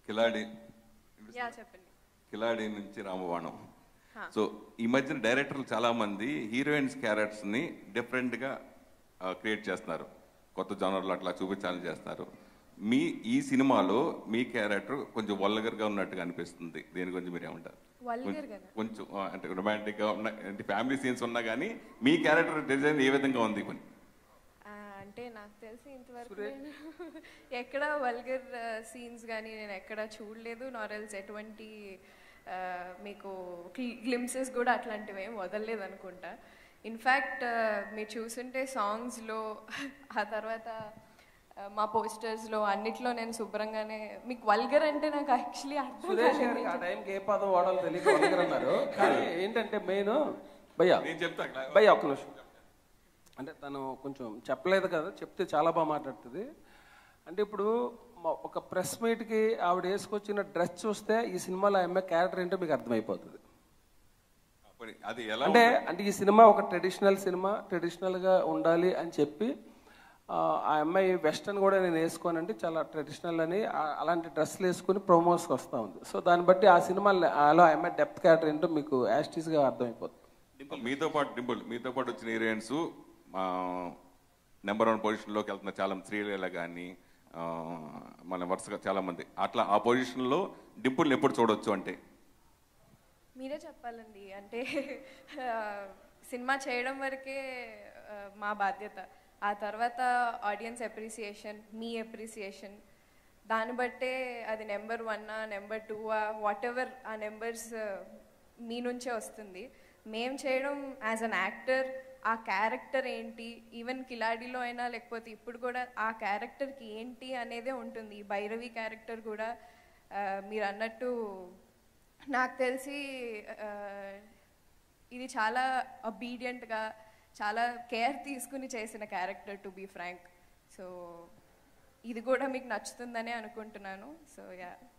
కిలాడి yeah చెప్పండి కిలాడి నుంచి రామబాణం హా. సో ఈ మధ్యన డైరెక్టర్లు చాలా మంది హీరోయిన్స్ క్యారెక్టర్స్ ని డిఫరెంట్ గా క్రియేట్ చేస్తున్నారు కొత్త జానర్లో అట్లా చూపించాలని చేస్తున్నారు మీ ఈ సినిమాలో మీ క్యారెక్టర్ కొంచెం వల్గర్ గా ఉన్నట్టుగా అనిపిస్తుంది దేని గురించి మీరు ఏమంటారు Vulgar గానా? కొంచెం ఆ, అంటే రొమాంటిక్ గా ఉన్న అంటే ఫ్యామిలీ సీన్స్ ఉన్నా కానీ మీ క్యారెక్టర్ డిజైన్ ఏ విధంగా ఉంది కొన్ని ఆ, అంటే నాకు తెలిసి ఇంతవరకు నేను ఎక్కడ వల్గర్ సీన్స్ కానీ నేను ఎక్కడ చూడలేదు నారెల్స్ ఎటువంటి ఆ, మీకు గ్లిమ్సెస్ కూడా అట్లాంటివి ఏం వదలలేదు అనుకుంటా ఇన్ఫ్యాక్ట్ మీరు చూసుంటే సాంగ్స్లో ఆ తర్వాత ఆ, మా పోస్టర్స్లో అన్నిట్లో నేను శుభ్రంగానే మీకు వల్గర్ అంటే నాకు యాక్చువల్లీ అర్థం సురేష్ గారికి ఆ టైంకి ఏ పదం వాడాలో తెలియక వల్గర్ అన్నారు కానీ ఏంటంటే మెయిన్ భయ్యా నేను చెప్తా భయ్యా ఒక్క నిమిషం అంటే తను కొంచెం చెప్పలేదు కదా చెప్తే చాలా బాగా మాట్లాడుతుంది అంటే ఇప్పుడు మా- ఒక ప్రెస్ మీట్కి ఆవిడ వేసుకొచ్చిన డ్రెస్ చూస్తే ఈ సినిమాలో ఆమె క్యారెక్టర్ ఏంటో మీకు అర్థమైపోతుంది పోనీ, అది ఎలా అంటే అంటే ఈ సినిమా ఒక ట్రెడిషనల్ సినిమా ట్రెడిషనల్గా ఉండాలి అని చెప్పి ఆ ఆ అమ్మాయి వెస్టర్న్ కూడా నేను వేసుకోనంటే చాలా ట్రెడిషనల్ అని ఆ- అలాంటి డ్రెస్సులు వేసుకుని ప్రమోస్కి వస్తూ ఉంది సో దాన్ని బట్టి ఆ సినిమాలో ఆ అమ్మాయి డెప్త్ క్యారెక్టర్ ఏంటో మీకు యాస్టీస్గా అర్థమైపోతుంది డింపుల్ మీతో పాటు డింపుల్ మీతో పాటు వచ్చిన హీరోయిన్స్ నెంబర్ వన్ పొజిషన్లోకి వెళ్తున్న చాలా మంది శ్రీలీల కానీ మన వరుసగా చాలా మంది అట్లా ఆ పొజిషన్లో డింపుల్ని ఎప్పుడు చూడొచ్చు అంటే మీరే చెప్పాలండి అంటే ఆ, సినిమా చేయడం వరకే ఆ, మా బాధ్యత ఆ తర్వాత ఆడియన్స్ అప్రిసియేషన్ మీ అప్రిసియేషన్ దాన్ని బట్టే అది నెంబర్ వన్నా నెంబర్ టూవా వాట్ ఎవర్ ఆ నెంబర్స్ మీ నుంచే వస్తుంది మేం చేయడం యాజ్ అన్ యాక్టర్ ఆ క్యారెక్టర్ ఏంటి ఈవెన్ కిలాడిలో అయినా లేకపోతే ఇప్పుడు కూడా ఆ క్యారెక్టర్కి ఏంటి అనేదే ఉంటుంది ఈ భైరవి క్యారెక్టర్ కూడా ఆ, మీరు అన్నట్టు నాకు తెలిసి ఆ, ఇది చాలా ఒబీడియంట్గా చాలా కేర్ తీసుకుని చేసిన character to be frank so ఇది కూడా మీకు నచ్చుతుందనే అనుకుంటున్నాను సో యా